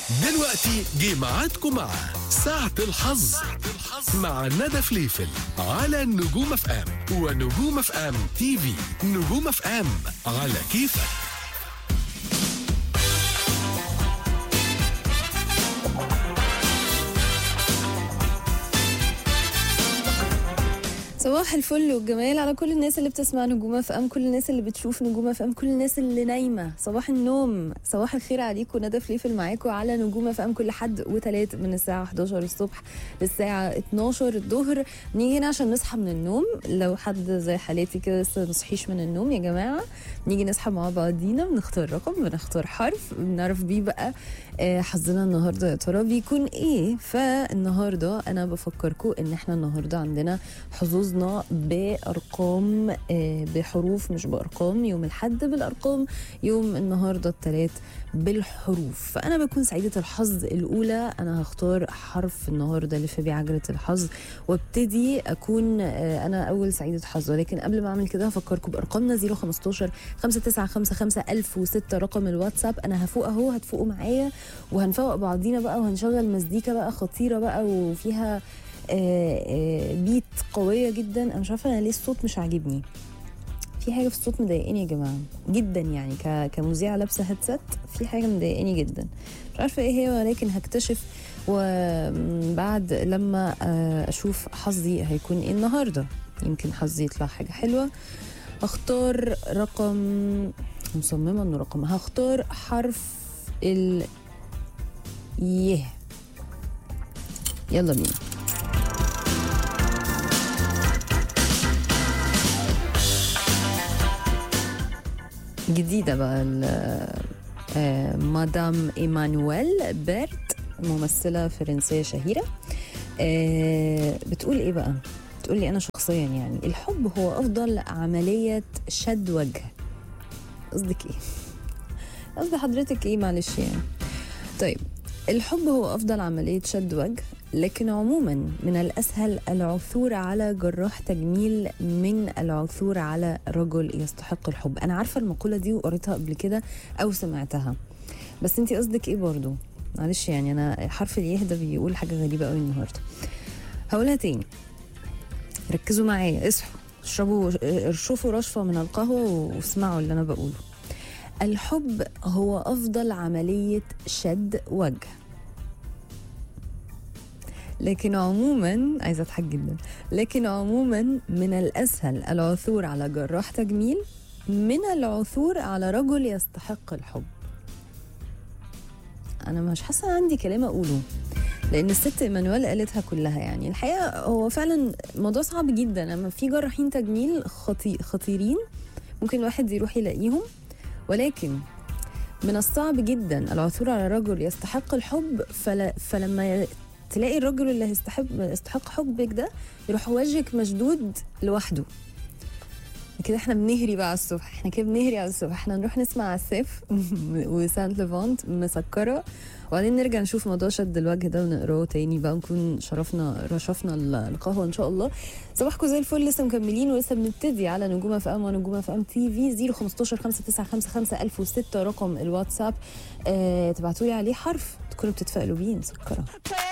دلوقتي جه ميعادكم مع ساعة الحظ مع ندى فليفل على نجوم اف ام ونجوم اف ام تي في نجوم اف ام على كيفك صباح الفل والجمال على كل الناس اللي بتسمع نجومة في ام كل الناس اللي بتشوف نجومة في ام كل الناس اللي نايمة صباح النوم صباح الخير عليكم ندى فليفل معاكم على نجومة في ام كل حد وتلات من الساعة 11 الصبح للساعة 12 الظهر نيجي هنا عشان نصحى من النوم لو حد زي حالاتي كده لسه مصحيش من النوم يا جماعة نيجي نصحى مع بعضينا بنختار رقم بنختار حرف بنعرف بيه بقى آه، حظنا النهارده يا ترى بيكون ايه فالنهارده انا بفكركم ان احنا النهارده عندنا حظوظنا بارقام آه، بحروف مش بارقام يوم الحد بالارقام يوم النهارده الثلاث بالحروف فانا بكون سعيده الحظ الاولى انا هختار حرف النهارده اللي في بيه عجله الحظ وابتدي اكون آه، انا اول سعيده حظ ولكن قبل ما اعمل كده هفكركم بارقامنا 015 5955 1006 رقم الواتساب انا هفوق اهو هتفوقوا معايا وهنفوق بعضينا بقى وهنشغل مزيكا بقى خطيره بقى وفيها آه، آه، بيت قويه جدا انا مش عارفه انا ليه الصوت مش عاجبني في حاجه في الصوت مضايقاني يا جماعه جدا يعني ك- كمذيعه لابسه هيدسет في حاجه مضايقاني جدا مش عارفه ايه هي ولكن هكتشف وبعد لما آه، اشوف حظي هيكون ايه النهارده يمكن حظي يطلع حاجه حلوه اختار رقم مصممه انه رقم هختار حرف ال يه يلا بينا جديدة بقى ال- آه، مدام ايمانويل بيرت ممثلة فرنسية شهيرة آه، بتقول ايه بقى؟ بتقول لي انا شخصيا يعني الحب هو افضل عملية شد وجه قصدك ايه؟ قصد حضرتك ايه معلش يعني طيب الحب هو افضل عملية شد وجه لكن عموما من الاسهل العثور على جراح تجميل من العثور على رجل يستحق الحب انا عارفة المقولة دي وقريتها قبل كده او سمعتها بس انتي قصدك ايه برضو معلش يعني انا حرف اليه ده بيقول حاجة غريبة قوي النهاردة هقولها تاني ركزوا معايا اصحوا اشربوا ارشفوا رشفة من القهوة واسمعوا اللي انا بقوله الحب هو أفضل عملية شد وجه لكن عموما عايزة أضحك جدا لكن عموما من الأسهل العثور على جراح تجميل من العثور على رجل يستحق الحب أنا مش حاسة عندي كلام أقوله لأن الست إيمانويل قالتها كلها يعني الحقيقة هو فعلا موضوع صعب جدا لما في جراحين تجميل خطي خطيرين ممكن الواحد يروح يلاقيهم ولكن من الصعب جدا العثور على رجل يستحق الحب فل... فلما ي- تلاقي الرجل اللي هيستحق يستحق حبك ده يروح وجهك مشدود لوحده كده احنا بنهري بقى على الصبح احنا كده بنهري على الصبح احنا نروح نسمع عساف وسانت ليفانت مسكرة وبعدين نرجع نشوف موضوع شد الوجه ده ونقراه تاني بقى ونكون شرفنا رشفنا ال- القهوة ان شاء الله صباحكم زي الفل لسه مكملين ولسه بنبتدي على نجوم في ام ونجوم في ام تي في 015 5955 1006 رقم الواتساب اه تبعتوا لي عليه حرف تكونوا بتتفائلوا بيه مسكره